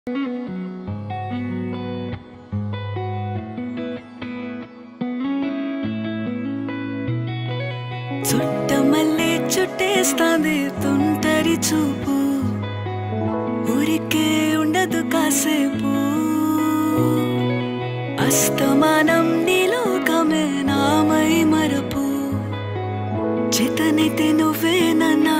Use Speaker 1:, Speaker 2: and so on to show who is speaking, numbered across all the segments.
Speaker 1: చుట్టమల్లే చుట్టేస్తాంది తుంటరి చూపు ఊరికే ఉండదు కాసేపు అస్తమానం నీలోకమే నామై మరపు చేతనైతే నువ్వే నన్నా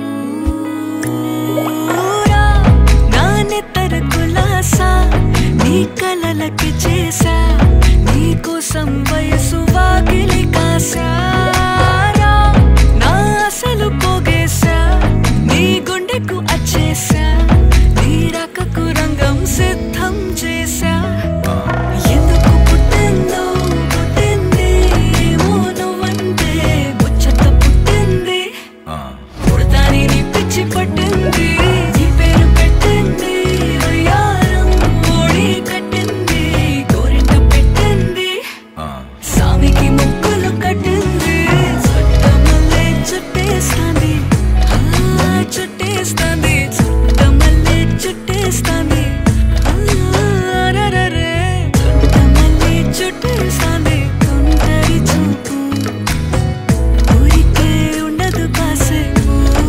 Speaker 1: పూరా నా నెత్తర కులాసా నీ కలలకి చేసా నీ కోసం వయసు వాకిలి కాసారా నా అసలు పోగేశా నీ గుండెకు అచ్చేసా నీ రకకు రంగం సిద్ధం చేశా ఎందుకు పుట్టిందో పుట్టింది ఏమో నువ్వంటే ముచ్చట పుట్టింది పుడతాని నీ పిచ్చి పట్టింది నీ పేరు పెట్టింది వయ్యారం ఓడి కట్టింది గోరింట పెట్టింది సామికి ముక్కులు కట్టింది చుట్టమల్లే చుట్టేస్తాంది ఆ, చుట్టేస్తాంది చుట్టమల్లే చుట్టేస్తాంది ఆ, రరరే. చుట్టమల్లే చుట్టేస్తాంది తుంటరి చూపు ఊరికే ఉండదు కాసేపు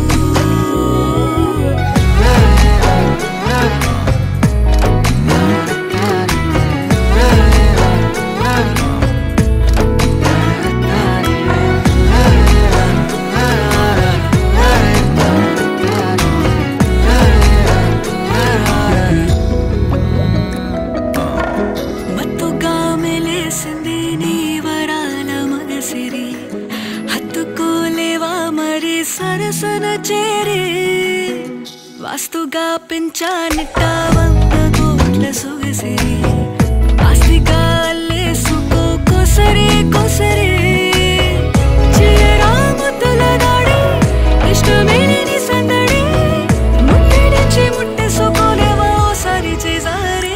Speaker 1: మత్తుగా మెలేసింది నీ వరాల మగసిరి హత్తుకోలేవా మరి సరసన చేరి వాస్తుగా పెంచానిట్ట వంద కోట్ల సొగసిరి ఆస్తిగా అల్లేసుకో కొసరి కొసరి చేయరా ముద్దుల దాడి ఇష్టమేలేని సందడి ముట్టడించి ముట్టేసుకోలేవా ఓసారి చేసారే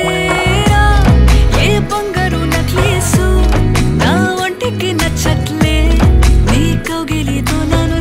Speaker 1: ఏ బంగారు నక్లేసు నా ఒంటికి నచ్చట్లే నీ కౌగిలితో నన్ను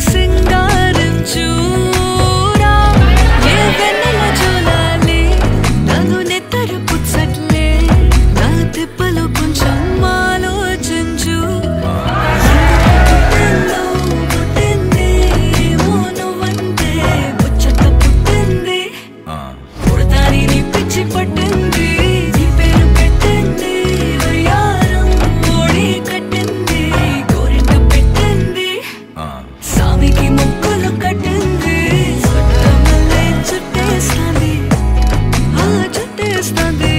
Speaker 1: సింగారించురా ఏ వెన్నెల జోలాలి నన్ను నెత్తరు పుచ్చట్లే నా తిప్పలు కొంచెం ఆలోచించు పుట్టిందో పుట్టింది ఏమో నువ్వంటే ముచ్చట పుట్టింది పుడతాని నీ పిచ్చి పట్టింది నీ పేరు పెట్టింది వయ్యారం ఓడి కట్టింది గోరింట పెట్టింది సామికి ముక్కులు కట్టింది చుట్టమల్లే చుట్టేస్తాంది ఆ చుట్టేస్తాంది